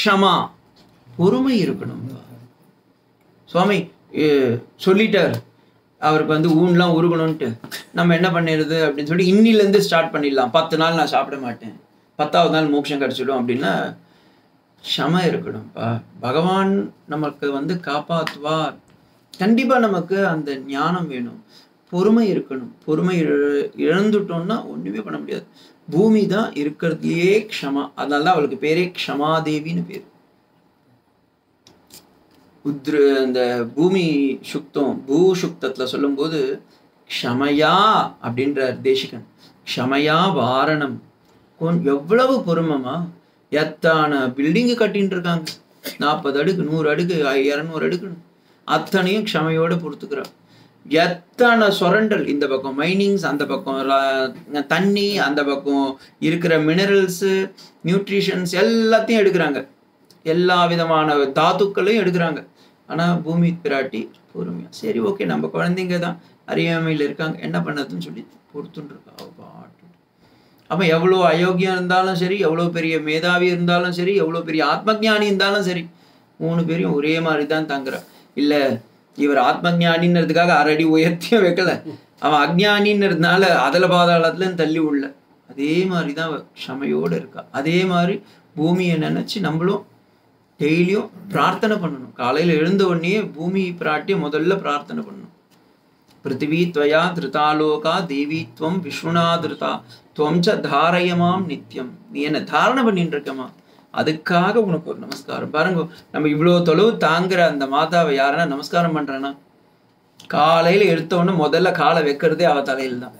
க்ஷமா பொறுமை இருக்கணும் சுவாமி அஹ், சொல்லிட்டார் அவருக்கு வந்து ஊன்லாம் உருகணும்ன்ட்டு நம்ம என்ன பண்ணிடுது அப்படின்னு சொல்லி இன்னிலேருந்து ஸ்டார்ட் பண்ணிடலாம் பத்து நாள் நான் சாப்பிட மாட்டேன் பத்தாவது நாள் மோட்சம் கிடச்சிடும் அப்படின்னா க்ஷம இருக்கணும்ப்பா பகவான் நமக்கு வந்து காப்பாற்றுவார் கண்டிப்பாக நமக்கு அந்த ஞானம் வேணும் பொறுமை இருக்கணும் பொறுமை இழ- இழந்துட்டோம்னா ஒன்றுமே பண்ண முடியாது பூமி தான் இருக்கிறதுலையே க்ஷமா அதனால தான் அவளுக்கு பேரே க்ஷமாதேவின்னு பேர் உத்ரு அந்த பூமி சுக்தம் பூ சுக்தத்தில் சொல்லும்போது க்ஷமையா அப்படின்றார் தேசிகன் க்ஷமையா வாரணம் கொன் எவ்வளவு பொறுமமா எத்தான பில்டிங்கு கட்டின்னு இருக்காங்க நாற்பது அடுக்கு நூறு அடுக்கு ஐ- இரநூறு அடுக்கு அத்தனையும் க்ஷமையோட பொறுத்துக்கிறான் எத்தனை சுரண்டல் இந்த பக்கம் மைனிங்ஸ் அந்த பக்கம் ர- தண்ணி அந்த பக்கம் இருக்கிற மினரல்ஸு நியூட்ரிஷன்ஸ் எல்லாத்தையும் எடுக்கிறாங்க எல்லா விதமான தாத்துக்களையும் எடுக்கிறாங்க ஆனால் பூமி பிராட்டி பொறுமையா சரி ஓகே நம்ம குழந்தைங்க தான் அறியாமையில் இருக்காங்க என்ன பண்ணதுன்னு சொல்லி பொறுத்துட்டு இருக்கா அவ பாட்டு அப்போ எவ்வளோ அயோக்கியம் இருந்தாலும் சரி எவ்வளோ பெரிய மேதாவி இருந்தாலும் சரி எவ்வளோ பெரிய ஆத்மஞானி இருந்தாலும் சரி மூணு பேரையும் ஒரே மாதிரி தான் தாங்குறா இல்லை இவர் ஆத்மஞானின்றதுக்காக அரடி உயர்த்தியும் வைக்கல அவன் அஜ்ஞானின்றதுனால அதல பாதாளத்துலன்னு தள்ளி உள்ள அதே மாதிரி தான் அவ க்ஷமையோடு இருக்கா அதே மாதிரி பூமியை நினச்சி நம்மளும் டெய்லியும் பிரார்த்தனை பண்ணணும் காலையில் எழுந்த உடனே பூமி பிராட்டியை முதல்ல பிரார்த்தனை பண்ணணும் பிருத்திவி துவயா திருதாலோகா தேவி துவம் விஷ்ணுனா திருதா துவம் ச தாரயமாம் நித்யம் நீ என்ன தாரணை பண்ணிட்டு இருக்கமா அதுக்காக உனக்கு ஒரு நமஸ்காரம் பாருங்க நம்ம இவ்வளோ தொலைவு தாங்குற அந்த மாதாவை யாருன்னா நமஸ்காரம் பண்றானா காலையில எடுத்த உடனே முதல்ல காலை வைக்கிறதே அவ தலையில தான்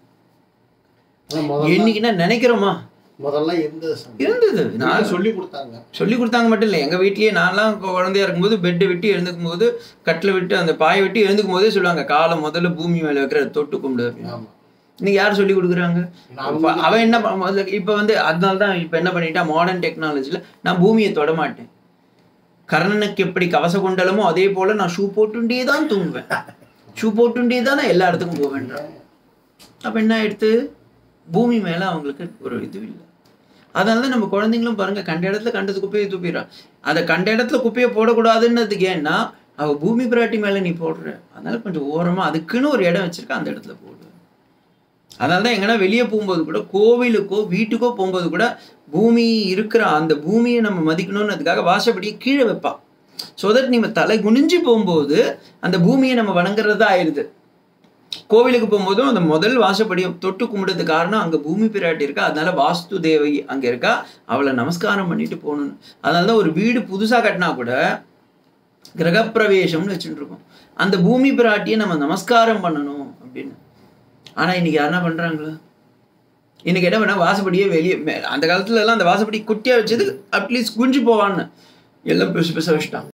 ஆனா முதல்ல என்னைக்குன்னா நினைக்கிறோமா முதல்ல இருந்தது சாமி. இருந்தது நான் நான் சொல்லி கொடுத்தாங்க சொல்லி கொடுத்தாங்க மட்டும் இல்லை எங்கள் வீட்லயே நான்லாம் குழந்தையா இருக்கும்போது பெட்டை விட்டு எழுந்துக்கும் போது கட்டில் விட்டு அந்த பாயை விட்டு எழுந்துக்கும் போதே சொல்லுவாங்க காலை முதல்ல பூமி மேலே வைக்கிற தொட்டு கும்பிடு அப்படின்னு. ஆமா இன்னைக்கு யார் சொல்லி கொடுக்குறாங்க நான் இப்ப அவன் என்ன பண்ண- முதல்ல இப்போ வந்து அதனால தான் இப்போ என்ன பண்ணிட்டா மாடர்ன் டெக்னாலஜியில் நான் பூமியை தொட மாட்டேன் கர்ணனுக்கு எப்படி கவச குண்டலமோ அதே போல நான் ஷூ போட்டுண்டே தான் தூங்குவேன் ஷூ போட்டுண்டே தான் நான் எல்லா இடத்துக்கும் போவேன்றான் அப்போ என்ன ஆயிடுத்து பூமி மேலே அவங்களுக்கு ஒரு இது இல்லை அதனால தான் நம்ம குழந்தைங்களும் பாருங்க கண்ட இடத்துல கண்டது குப்பையை தூப்பிடுறான் அதை கண்ட இடத்துல குப்பையை போடக்கூடாதுன்னதுக்கு ஏன்னா அவ பூமி பிராட்டி மேலே நீ போடுற அதனால கொஞ்சம் ஓரமா அதுக்குன்னு ஒரு இடம் வச்சிருக்க அந்த இடத்துல போடு அதனால தான் எங்கன்னா வெளியே போகும்போது கூட கோவிலுக்கோ வீட்டுக்கோ போகும்போது கூட பூமி இருக்கிற அந்த பூமியை நம்ம மதிக்கணும்னு அதுக்காக வாசப்படியை கீழே வைப்பா ஸோ தட் நம்ம தலை குனிஞ்சு போகும்போது அந்த பூமியை நம்ம வணங்குறதா ஆயிடுது கோவிலுக்கு போகும்போதும் அந்த முதல் வாசப்படியை தொட்டு கும்பிடுறதுக்கு காரணம் அங்கே பூமி பிராட்டி இருக்கா அதனால வாஸ்து தேவை அங்கே இருக்கா அவளை நமஸ்காரம் பண்ணிட்டு போகணும்னு அதனால தான் ஒரு வீடு புதுசாக கட்டினா கூட கிரகப்பிரவேசம்னு வச்சுட்டு இருக்கோம் அந்த பூமி பிராட்டியை நம்ம நமஸ்காரம் பண்ணணும் அப்படின்னு ஆனால் இன்னைக்கு யாருன்னா பண்ணுறாங்களா இன்னைக்கு என்ன பண்ணா வாசப்படியே வெளியே மே- அந்த காலத்துல எல்லாம் அந்த வாசப்படி குட்டியாக வச்சது அட்லீஸ்ட் குஞ்சு போவான்னு எல்லாம் பெருசு பெருசாக வச்சுட்டான்